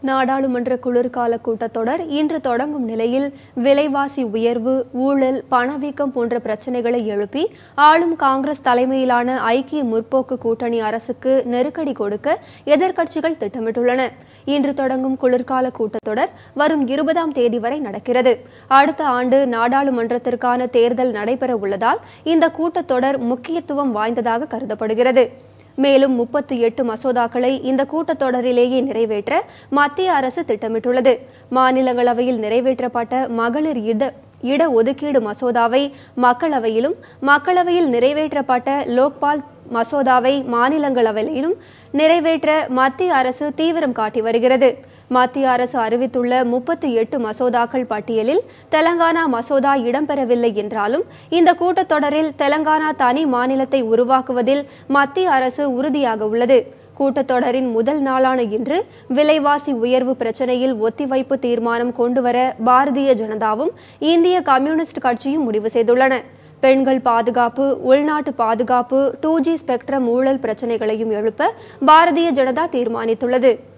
நாடாளுமன்ற குளிர்கால கூட்டத்தொடர் இன்று தொடங்கும் நிலையில் விலைவாசி உயர்வு ஊழல் பணவீக்கம் போன்ற பிரச்சினைகளை எழுப்பி ஆளும் காங்கிரஸ் தலைமையிலான ஐக்கிய முற்போக்கு கூட்டணி அரசுக்கு நெருக்கடி கொடுக்க எதிர்க்கட்சிகள் திட்டமிட்டுள்ளன இன்று தொடங்கும் குளிர்கால கூட்டத்தொடர் வரும் இருபதாம் தேதி வரை நடக்கிறது அடுத்த ஆண்டு நாடாளுமன்றத்திற்கான தேர்தல் நடைபெற உள்ளதால் இந்த கூட்டத்தொடர் முக்கியத்துவம் வாய்ந்ததாக கருதப்படுகிறது மேலும் முப்பத்தி எட்டு மசோதாக்களை இந்த கூட்டத்தொடரிலேயே நிறைவேற்ற மத்திய அரசு திட்டமிட்டுள்ளது மாநிலங்களவையில் நிறைவேற்றப்பட்ட மகளிர் இட இட ஒதுக்கீடு மசோதாவை மக்களவையிலும் மக்களவையில் நிறைவேற்றப்பட்ட லோக்பால் மசோதாவை மாநிலங்களவையிலும் நிறைவேற்ற மத்திய அரசு தீவிரம் காட்டி வருகிறது மத்திய அரசு அறிவித்துள்ள முப்பத்தி எட்டு மசோதாக்கள் பட்டியலில் தெலங்கானா மசோதா இடம்பெறவில்லை என்றாலும் இந்த கூட்டத்தொடரில் தெலங்கானா தனி மாநிலத்தை உருவாக்குவதில் மத்திய அரசு உறுதியாக உள்ளது கூட்டத்தொடரின் முதல் நாளான இன்று விலைவாசி உயர்வு பிரச்சினையில் ஒத்திவைப்பு தீர்மானம் கொண்டுவர பாரதிய ஜனதாவும் இந்திய கம்யூனிஸ்ட் கட்சியும் முடிவு செய்துள்ளன பெண்கள் பாதுகாப்பு உள்நாட்டு பாதுகாப்பு டூ ஜி ஸ்பெக்ட்ரம் ஊழல் பிரச்சினைகளையும் எழுப்ப பாரதிய ஜனதா தீர்மானித்துள்ளது